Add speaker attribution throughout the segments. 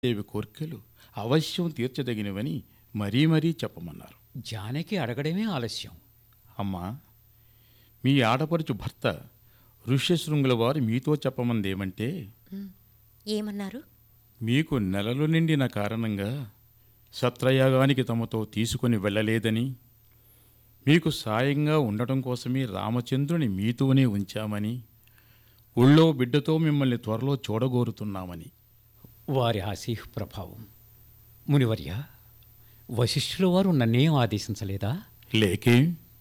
Speaker 1: దేవి కోర్కెలు అవశ్యం తీర్చదగినవని మరీ మరీ చెప్పమన్నారు
Speaker 2: జానకి అడగడమే ఆలస్యం
Speaker 1: అమ్మా మీ ఆడపడుచు భర్త ఋష్యశృంగుల వారు మీతో చెప్పమందేమంటే
Speaker 3: ఏమన్నారు
Speaker 1: మీకు నెలలు నిండిన కారణంగా సత్రయాగానికి తమతో తీసుకొని వెళ్ళలేదని మీకు సాయంగా ఉండటం కోసమే రామచంద్రుని మీతోనే ఉంచామని ఊళ్ళో బిడ్డతో మిమ్మల్ని త్వరలో చూడగోరుతున్నామని
Speaker 2: వారి ఆశీహ్ ప్రభావం మునివర్య వశిష్ఠుల వారు నన్నేం ఆదేశించలేదా
Speaker 1: లేకే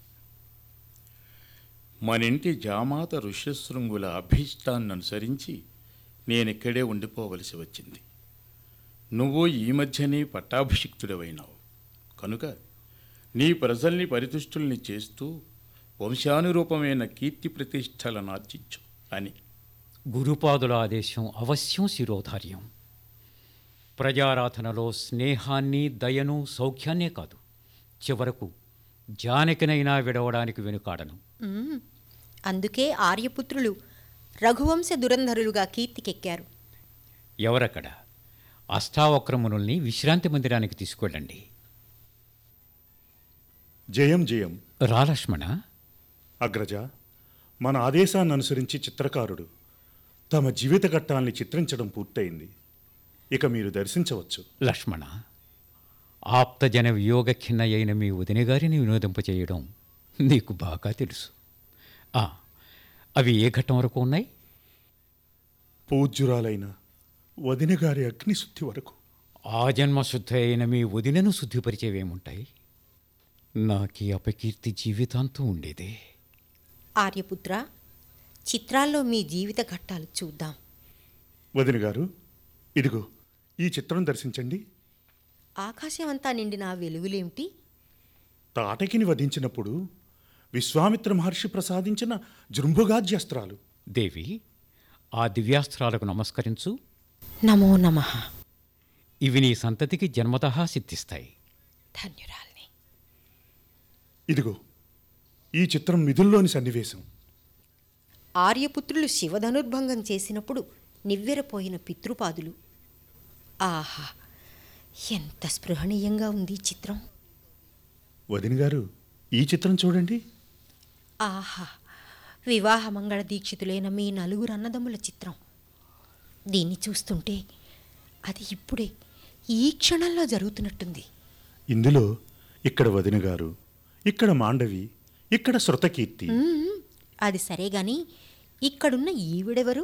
Speaker 1: మనింటి జామాత ఋష్యశృంగుల అభీష్టాన్ని అనుసరించి నేనిక్కడే ఉండిపోవలసి వచ్చింది నువ్వు ఈ మధ్యనే పట్టాభిషిక్తుడవైనావు కనుక నీ ప్రజల్ని పరితుష్టుల్ని చేస్తూ వంశానురూపమైన కీర్తి ప్రతిష్టలను ఆర్జించు అని
Speaker 2: గురుపాదుల ఆదేశం అవశ్యం శిరోధార్యం ప్రజారాధనలో స్నేహాన్ని దయను సౌఖ్యాన్నే కాదు చివరకు జానకినైనా విడవడానికి వెనుకాడను
Speaker 3: మ్మ్. అందుకే ఆర్యపుత్రులు రఘువంశ దురంధరులుగా కీర్తికెక్కారు
Speaker 2: ఎవరక్కడ అష్టావక్రమునుల్ని విశ్రాంతి మందిరానికి తీసుకెళ్ళండి
Speaker 4: జయం జయం
Speaker 2: రా లక్ష్మణ
Speaker 4: అగ్రజ మన ఆదేశాన్ని అనుసరించి చిత్రకారుడు తమ జీవిత ఘట్టాల్ని చిత్రించడం పూర్తయింది ఇక మీరు దర్శించవచ్చు
Speaker 2: లక్ష్మణ ఆప్తజన వియోగఖిన్న అయిన మీ వదిన గారిని వినోదింపచేయడం నీకు బాగా తెలుసు ఆ, అవి ఏ ఘట్టం వరకు ఉన్నాయి
Speaker 4: పూజ్యురాలైన వదిన గారి అగ్నిశుద్ధి వరకు
Speaker 2: ఆ జన్మ శుద్ధి అయిన మీ వదినను శుద్ధిపరిచేవేముంటాయి నాకీ అపకీర్తి జీవితాంతం ఉండేదే
Speaker 3: ఆర్యపుత్ర చిత్రాల్లో మీ జీవిత ఘట్టాలు చూద్దాం
Speaker 4: వదిన గారు ఇదిగో ఈ చిత్రం దర్శించండి
Speaker 3: ఆకాశమంతా నిండిన ఆ వెలుగులేమిటి
Speaker 4: తాటకిని వధించినప్పుడు విశ్వామిత్ర మహర్షి ప్రసాదించిన జృంభుగాజ్యస్త్రాలు
Speaker 2: దేవి ఆ దివ్యాస్త్రాలకు నమస్కరించు
Speaker 3: నమో నమః
Speaker 2: ఇవి నీ సంతతికి జన్మతహా సిద్ధిస్తాయి
Speaker 3: ధన్యురాల్ని
Speaker 4: ఇదిగో ఈ చిత్రం మిథుల్లోని సన్నివేశం
Speaker 3: ఆర్యపుత్రులు శివధనుర్భంగం చేసినప్పుడు నివ్వెరపోయిన పితృపాదులు ఆహా ఎంత స్పృహణీయంగా ఉంది ఈ చిత్రం
Speaker 4: వదిన గారు ఈ చిత్రం చూడండి
Speaker 3: ఆహా వివాహ మంగళ దీక్షితులైన మీ నలుగురు అన్నదమ్ముల చిత్రం దీన్ని చూస్తుంటే అది ఇప్పుడే ఈ క్షణంలో జరుగుతున్నట్టుంది
Speaker 4: ఇందులో ఇక్కడ వదిన గారు ఇక్కడ మాండవి ఇక్కడ శృతకీర్తి
Speaker 3: మ్మ్, అది సరే గాని ఇక్కడున్న ఈవిడెవరు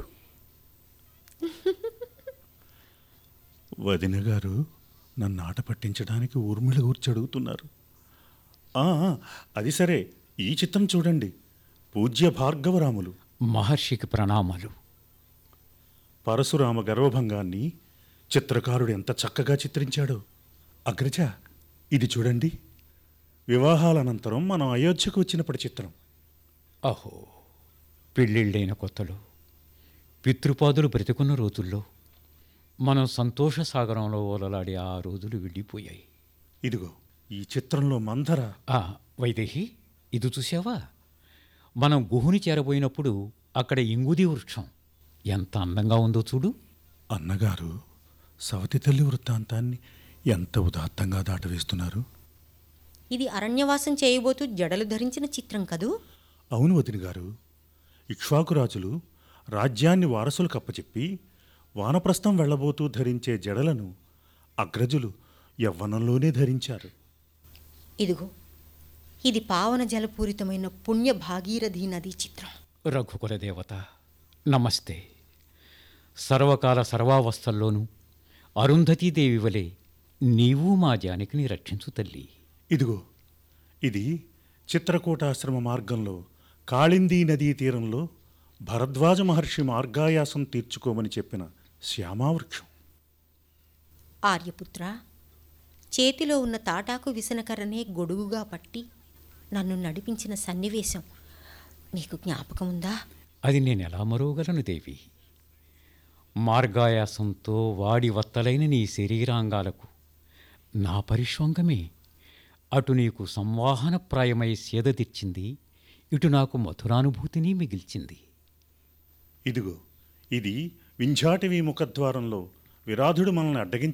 Speaker 4: వదిన గారు నన్ను ఆట పట్టించడానికి ఊర్మిళ గూర్చి అడుగుతున్నారు ఆ, ఆ, అది సరే ఈ చిత్రం చూడండి పూజ్య భార్గవరాములు
Speaker 2: మహర్షికి ప్రణామాలు
Speaker 4: పరశురామ గర్వభంగాన్ని చిత్రకారుడు ఎంత చక్కగా చిత్రించాడో అగ్రజ ఇది చూడండి వివాహాల అనంతరం మనం అయోధ్యకు వచ్చినప్పటి చిత్రం
Speaker 2: అహో పెళ్ళిళ్ళైన కొత్తలో పితృపాదులు బ్రతికున్న రోజుల్లో మనం సంతోష సాగరంలో ఓలలాడే ఆ రోజులు వెళ్ళిపోయాయి
Speaker 4: ఇదిగో ఈ చిత్రంలో మందర
Speaker 2: ఆ వైదేహి ఇది చూసావా మనం గుహుని చేరబోయినప్పుడు అక్కడ ఇంగుది వృక్షం ఎంత అందంగా ఉందో చూడు
Speaker 4: అన్నగారు సవతి తల్లి వృత్తాంతాన్ని ఎంత ఉదాత్తంగా దాటవేస్తున్నారు
Speaker 3: ఇది అరణ్యవాసం చేయబోతూ జడలు ధరించిన చిత్రం కదూ
Speaker 4: అవును వదిన గారు ఇక్ష్వాకురాజులు రాజ్యాన్ని వారసులు కప్పచెప్పి వానప్రస్థం వెళ్ళబోతూ ధరించే జడలను అగ్రజులు యవ్వనంలోనే ధరించారు
Speaker 3: ఇదిగో ఇది పావన జలపూరితమైన పుణ్య భాగీరథి నదీ చిత్రం
Speaker 2: రఘుకుల దేవత నమస్తే సర్వకాల సర్వావస్థల్లోనూ అరుంధతీదేవి వలె నీవు మా జానకిని రక్షించు తల్లి
Speaker 4: ఇదిగో ఇది చిత్రకూటాశ్రమ మార్గంలో కాళిందీ నదీ తీరంలో భరద్వాజ మహర్షి మార్గాయాసం తీర్చుకోమని చెప్పిన శ్యామావృక్షం
Speaker 3: ఆర్యపుత్ర చేతిలో ఉన్న తాటాకు విసనకర్రనే గొడుగుగా పట్టి నన్ను నడిపించిన సన్నివేశం నీకు జ్ఞాపకముందా
Speaker 2: అది నేను ఎలా మరువగలను దేవి మార్గాయాసంతో వాడి వత్తలైన నీ శరీరాంగాలకు నా పరిష్వంగమే అటు నీకు సంవాహనప్రాయమై సేదతీర్చింది ఇటు నాకు మధురానుభూతిని మిగిల్చింది
Speaker 4: ఇదిగో ఇది వింఝాటివి ముఖద్వారంలో విరాధుడు మనల్ని అడ్డగించి